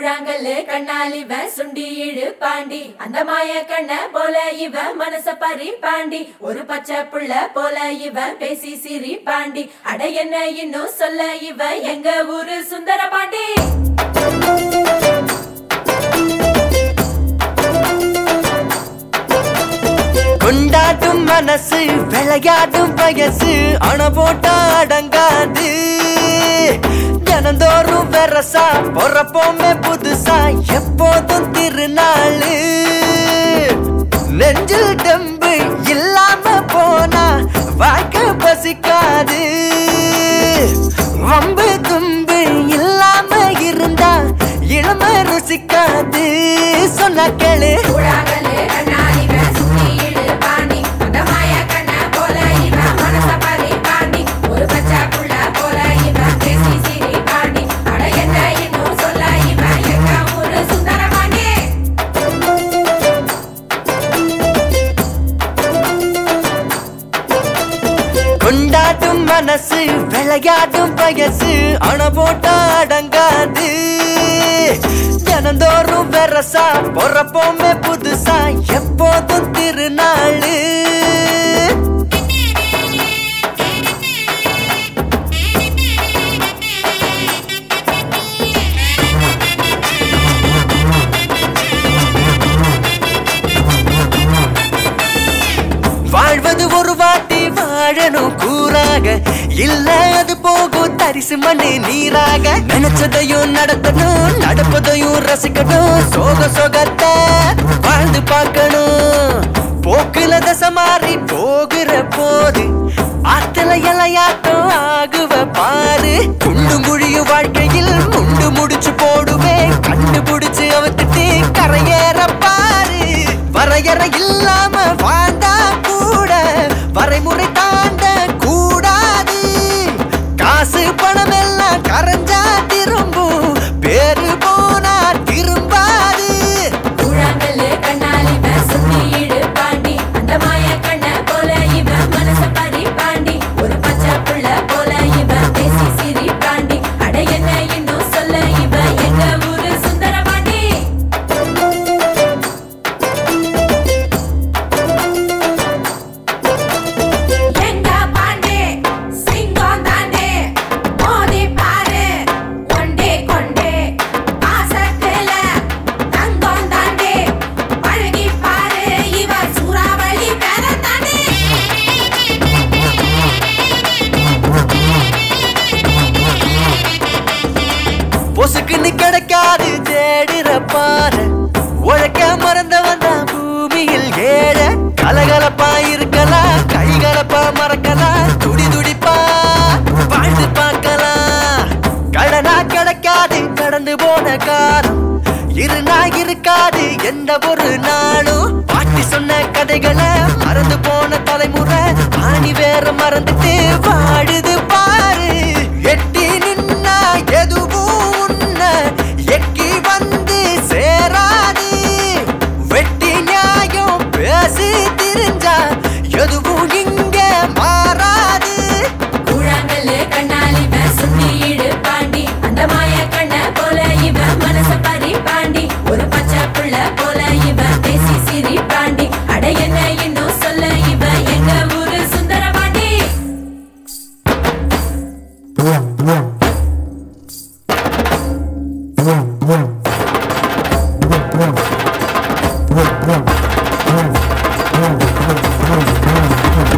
கூழாங்கல்லு கண்ணால் இவன் சுண்டி இழு பாண்டி அந்த மாய கண்ண போல இவன் மனச பறி பாண்டி ஒரு பச்சை புள்ள போல இவன் பேசி சிரி பாண்டி அட என்ன இன்னும் சொல்ல இவன் எங்க ஊரு சுந்தர பாண்டி கொண்டாட்டும் மனசு விளையாடும் வயசு அண போட்டா அடங்காது தினந்தோறும் வெரசா பொறப்போமே புதுசா எப்போதும் திருநாளு நெஞ்சில் டம்பு இல்லாம போனா வாழ்க்கை பசிக்காது வம்பு தும்பு இல்லாம இருந்தா இளம ருசிக்காது சொன்ன கேளு கூழாங்கல்லு கண்ணால் இவன் சுண்டி இழு பாண்டி அந்த மாய கண்ண போல இவன் மனச பறி பாண்டி ஒரு பச்சை புள்ள போல இவன் பேசி சிரி பாண்டி அட என்ன இன்னும் சொல்ல இவன் எங்க ஊரு சுந்தர பாண்டி கொண்டாட்டும் மனசு விளையாடும் வயசு அண போட்டா அடங்காது தினந்தோறும் வெரசா பொறப்போமே புதுசா எப்போதும் திருநாளு வாழ்வது ஒரு வாட்டி வாழணும் கூறாக இல்ல அது போகும் தரிசு மண்ணு நீராக நினைச்சதையும் நடத்தணும் நடப்பதையும் ரசிக்கணும் சோக சோகத்தை வாழ்ந்து பார்க்கணும் போக்குல தசை மாறி போகிற போது ஆத்துல இலையாட்டம் ஆகுவ பாரு குண்டு குழியும் வாழ்க்கையில் முண்டு முடிச்சு போடுவேன் கண்டுபிடிச்சு அவத்துட்டு கரையேற பாரு வரையறை இல்லாம வாழ்ந்தா கூட வரைமுறை தாண்ட கூடாது காசு பணம் எல்லாம் கரைஞ்சா திரும்பும் பேரு போனா திரும்பாது கூழாங்கல்லு கண்ணால் இவன் சுண்டி இழு பாண்டி அந்த மாய கண்ண போல இவன் மனச பறி பாண்டி ஒரு பச்சை புள்ள போல இவன் பேசி சிரி பாண்டி அட என்ன இன்னும் சொல்ல இவன் எங்க ஊரு சுந்தர பாண்டி எங்க பாண்டி சிங்கம் தாண்டி மோதி பாரு கொண்டே கொண்டே ஆசத்துல தங்கம் தாண்டி பழகி பாரு இவ சூறாவளி பேர தாண்டி பொசுக்குன்னு கிடைக்காது தேடுற பாரு உழைக்க மறந்தவன் தான் பூமியில் ஏழ கலகலப்பா இருக்கலாம் கைகலப்பா மறக்கலாம் துடி துடிப்பா வாழ்ந்து பார்க்கலாம் கடனா கிடைக்காது கடந்து போன காலம் இருநா இருக்காது எந்த ஒரு நாளும் பாட்டி சொன்ன கதைகளை மறந்து போன தலைமுறை ஆணி வேற மறந்துட்டு வாழுது பாரு எட்டி நின்னா எதுவும் உன்ன எக்கி வந்து சேராது வெட்டி நியாயம் பேசி திரிஞ்சா எதுவும் இங்க மாறாது கூழாங்கல்லு கண்ணால் இவன் சுண்டி இழு பாண்டி அந்த மாய கண்ண போல இவன் மனச பறி பாண்டி ஒரு பச்சை புள்ள போல இவன் பேசி சிரி பாண்டி அட என்ன இன்னும் சொல்ல இவன் எங்க ஊரு சுந்தர Pandi Boom, boom, boom, boom, boom, boom, boom, boom, boom, boom.